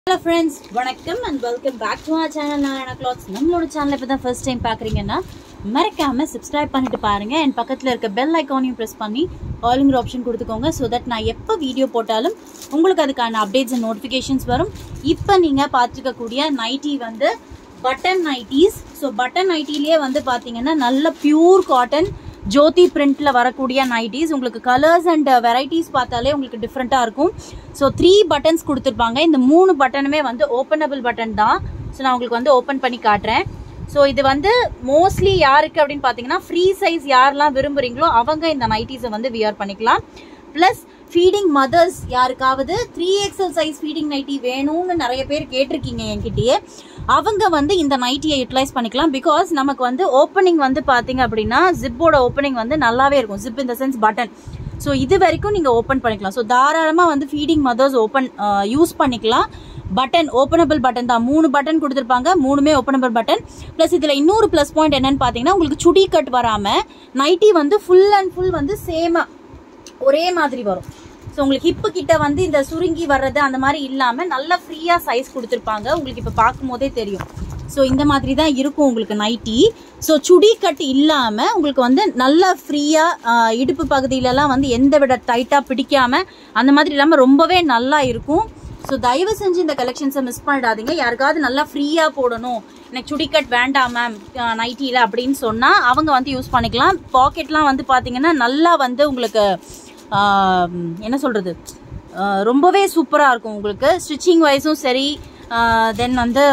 hello friends வணக்கம் and welcome back to our channel Narayana clothes நம்மளோட channel இப்போ தான் ஃபர்ஸ்ட் டைம் பார்க்குறீங்கன்னா மறக்காம சப்ஸ்கிரைப் பண்ணிட்டு பாருங்க அண்ட் பக்கத்தில் இருக்க பெல் ஐக்கானையும் ப்ரெஸ் பண்ணி ஆளுங்கிற ஆப்ஷன் கொடுத்துக்கோங்க ஸோ தட் நான் எப்போ வீடியோ போட்டாலும் உங்களுக்கு அதுக்கான அப்டேட்ஸ் அண்ட் நோட்டிஃபிகேஷன்ஸ் வரும் இப்போ நீங்கள் பார்த்துருக்கக்கூடிய நைட்டி வந்து பட்டன் நைட்டிஸ் ஸோ பட்டன் நைட்டிலேயே வந்து பார்த்தீங்கன்னா நல்ல பியூர் காட்டன் ஜோதி பிரிண்ட்ல வரக்கூடிய நைட்டிஸ் உங்களுக்கு கலர்ஸ் அண்ட் வெரைட்டிஸ் பார்த்தாலே உங்களுக்கு டிஃப்ரெண்ட்டாக இருக்கும் ஸோ த்ரீ பட்டன்ஸ் கொடுத்துருப்பாங்க இந்த மூணு பட்டனுமே வந்து ஓப்பனபிள் பட்டன் தான் ஸோ நான் உங்களுக்கு வந்து ஓப்பன் பண்ணி காட்டுறேன் ஸோ இது வந்து மோஸ்ட்லி யாருக்கு அப்படின்னு பார்த்தீங்கன்னா ஃப்ரீ சைஸ் யாரெல்லாம் விரும்புறீங்களோ அவங்க இந்த நைட்டிஸை வந்து வியர் பண்ணிக்கலாம் ப்ளஸ் ஃபீடிங் மதர்ஸ் யாருக்காவது three XL size feeding nighty வேணும்னு நிறைய பேர் கேட்டிருக்கீங்க என்கிட்டயே அவங்க வந்து இந்த நைட்டியை யூட்டிலைஸ் பண்ணிக்கலாம் பிகாஸ் நமக்கு வந்து ஓப்பனிங் வந்து பார்த்தீங்க அப்படின்னா ஜிப்போட ஓப்பனிங் வந்து நல்லாவே இருக்கும் ஜிப் இந்த சென்ஸ் பட்டன் ஸோ இது வரைக்கும் நீங்கள் ஓப்பன் பண்ணிக்கலாம் ஸோ தாராளமாக வந்து ஃபீடிங் மதர்ஸ் ஓப்பன் யூஸ் பண்ணிக்கலாம் பட்டன் ஓப்பனபிள் பட்டன் தான் மூணு பட்டன் கொடுத்துருப்பாங்க மூணுமே ஓப்பனபிள் பட்டன் ப்ளஸ் இதில் இன்னொரு ப்ளஸ் பாயிண்ட் என்னன்னு பார்த்தீங்கன்னா உங்களுக்கு சுடி கட் வராமல் நைட்டி வந்து ஃபுல் அண்ட் ஃபுல் வந்து சேமாக ஒரே மாதிரி வரும் ஸோ உங்களுக்கு ஹிப்பு கிட்ட வந்து இந்த சுருங்கி வர்றது அந்த மாதிரி இல்லாமல் நல்லா ஃப்ரீயாக சைஸ் கொடுத்துருப்பாங்க உங்களுக்கு இப்போ பார்க்கும் போதே தெரியும் ஸோ இந்த மாதிரி தான் இருக்கும் உங்களுக்கு நைட்டி ஸோ சுடி கட் இல்லாமல் உங்களுக்கு வந்து நல்லா ஃப்ரீயாக இடுப்பு பகுதியிலலாம் வந்து எந்த விட டைட்டாக பிடிக்காமல் அந்த மாதிரி இல்லாமல் ரொம்பவே நல்லா இருக்கும் ஸோ தயவு செஞ்சு இந்த கலெக்ஷன்ஸை மிஸ் பண்ணிடாதீங்க யாருக்காவது நல்லா ஃப்ரீயாக போடணும் எனக்கு சுடி கட் வேண்டாம் மேம் நைட்டியில் அப்படின்னு சொன்னால் அவங்க வந்து யூஸ் பண்ணிக்கலாம் பாக்கெட்லாம் வந்து பார்த்தீங்கன்னா நல்லா வந்து உங்களுக்கு ஆஹ், என்ன சொல்கிறது ரொம்பவே சூப்பராக இருக்கும் உங்களுக்கு ஸ்டிச்சிங் வைஸும் சரி தென் வந்து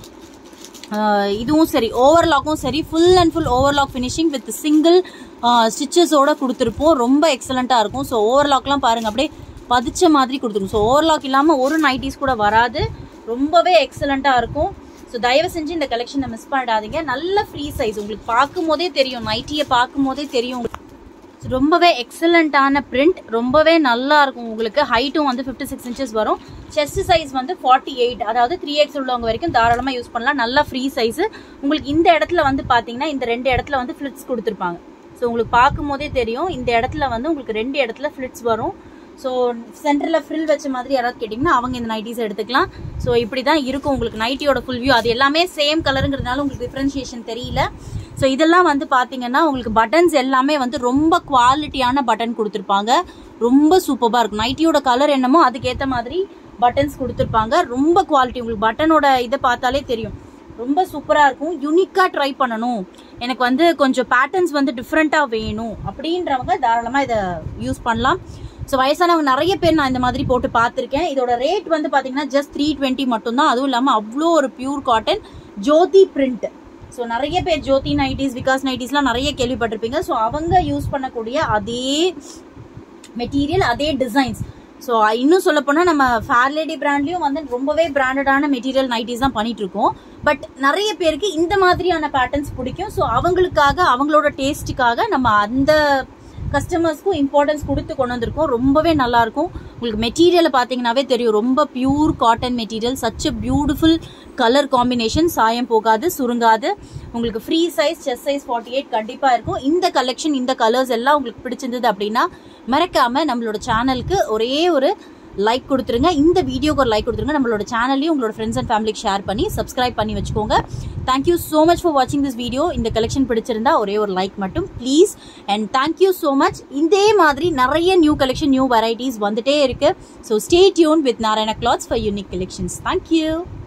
ஆஹ் இதுவும் சரி ஓவர்லாக்கும் சரி full and full overlock finishing with single ஸ்டிச்சஸோட கொடுத்துருப்போம் ரொம்ப எக்ஸலண்ட்டாக இருக்கும் ஸோ ஓவர்லாக்லாம் பாருங்கள் அப்படியே பதிச்ச மாதிரி கொடுத்துருக்கும் ஸோ ஓவர்லாக் இல்லாமல் ஒரு நைட்டிஸ் கூட வராது ரொம்பவே எக்ஸலண்ட்டாக இருக்கும் ஸோ தயவு செஞ்சு இந்த கலெக்ஷனை மிஸ் பண்ணிடாதீங்க நல்ல ஃப்ரீ சைஸ் உங்களுக்கு பார்க்கும் போதே தெரியும் நைட்டியை பார்க்கும் போதே தெரியும் உங்களுக்கு ரொம்பவே எக்ஸலண்ட்டான பிரிண்ட் ரொம்பவே நல்லா இருக்கும் உங்களுக்கு ஹைட்டும் வந்து ஃபிஃப்டி சிக்ஸ் இன்ச்சஸ் வரும் செஸ்ட் சைஸ் வந்து ஃபார்ட்டி எயிட் அதாவது த்ரீ எக்ஸ் உள்ளவங்க வரைக்கும் தாராளமாக யூஸ் பண்ணலாம் நல்லா ஃப்ரீ சைஸ் உங்களுக்கு இந்த இடத்துல வந்து பார்த்தீங்கன்னா இந்த ரெண்டு இடத்துல வந்து ஃபிளிட்ஸ் கொடுத்துருப்பாங்க ஸோ உங்களுக்கு பார்க்கும் போதே தெரியும் இந்த இடத்துல வந்து உங்களுக்கு ரெண்டு இடத்துல ஃபிளிட்ஸ் வரும் ஸோ சென்டரில் ஃப்ரில் வச்ச மாதிரி யாராவது கேட்டிங்கன்னா அவங்க இந்த நைட்டிஸ் எடுத்துக்கலாம் ஸோ இப்படி தான் இருக்கும் உங்களுக்கு நைட்டியோட ஃபுல் வியூ அது எல்லாமே சேம் கலருங்கிறதுனால உங்களுக்கு டிஃப்ரென்ஷியேஷன் தெரியல ஸோ இதெல்லாம் வந்து பார்த்தீங்கன்னா உங்களுக்கு பட்டன்ஸ் எல்லாமே வந்து ரொம்ப குவாலிட்டியான பட்டன் கொடுத்துருப்பாங்க ரொம்ப சூப்பராக இருக்கும் நைட்டியோட கலர் என்னமோ அதுக்கேற்ற மாதிரி பட்டன்ஸ் கொடுத்துருப்பாங்க ரொம்ப குவாலிட்டி உங்களுக்கு பட்டனோட இதை பார்த்தாலே தெரியும் ரொம்ப சூப்பராக இருக்கும் யூனிக்காக ட்ரை பண்ணணும் எனக்கு வந்து கொஞ்சம் பேட்டர்ன்ஸ் வந்து டிஃப்ரெண்ட்டாக வேணும் அப்படின்றவங்க தாராளமாக இதை யூஸ் பண்ணலாம் ஸோ வயசானவங்க நிறைய பேர் நான் இந்த மாதிரி போட்டு பார்த்துருக்கேன் இதோட ரேட் வந்து பார்த்தீங்கன்னா ஜஸ்ட் த்ரீ டுவெண்ட்டி மட்டும்தான் அதுவும் இல்லாமல் அவ்வளோ ஒரு pure cotton Jothi print so நிறைய பேர் ஜோதி நைட்டிஸ் விகாஸ் நைட்டிஸ்லாம் நிறைய கேள்விப்பட்டிருப்பீங்க ஸோ அவங்க யூஸ் பண்ணக்கூடிய அதே மெட்டீரியல் அதே டிசைன்ஸ் ஸோ இன்னும் சொல்ல போனால் நம்ம ஃபேர்லேடி பிராண்ட்லயும் வந்து ரொம்பவே பிராண்டடான மெட்டீரியல் நைட்டிஸ் தான் பண்ணிட்டு இருக்கோம் பட் நிறைய பேருக்கு இந்த மாதிரியான பேட்டர்ன்ஸ் பிடிக்கும் ஸோ அவங்களுக்காக அவங்களோட டேஸ்ட்டுக்காக நம்ம அந்த கஸ்டமர்ஸ்க்கும் இம்பார்ட்டன்ஸ் கொடுத்து கொண்டு வந்திருக்கோம் ரொம்பவே நல்லா இருக்கும் உங்களுக்கு மெட்டீரியலை பார்த்தீங்கன்னாவே தெரியும் ரொம்ப pure cotton material such beautiful colour combination சாயம் போகாது சுருங்காது உங்களுக்கு free size chest size forty eight கண்டிப்பாக இருக்கும் இந்த கலெக்ஷன் இந்த கலர்ஸ் எல்லாம் உங்களுக்கு பிடிச்சிருந்தது அப்படின்னா மறக்காம நம்மளோட சேனலுக்கு ஒரே ஒரு லைக் கொடுத்துருங்க இந்த வீடியோக்கு ஒரு லைக் கொடுத்துருங்க நம்மளோட சேனல்லையும் உங்களோட ஃப்ரெண்ட்ஸ் அண்ட் ஃபேமிலிக்கு ஷேர் பண்ணி சப்ஸ்கிரைப் பண்ணி வச்சுக்கோங்க தேங்க்யூ ஸோ மச் ஃபார் வாட்சிங் திஸ் வீடியோ இந்த கலெக்ஷன் பிடிச்சிருந்தா ஒரே ஒரு லைக் மட்டும் please and thank you so much இதே மாதிரி நிறைய நியூ கலெக்ஷன் நியூ வெரைட்டிஸ் வந்துட்டே இருக்கு so stay tuned with Narayana clothes for unique collections thank you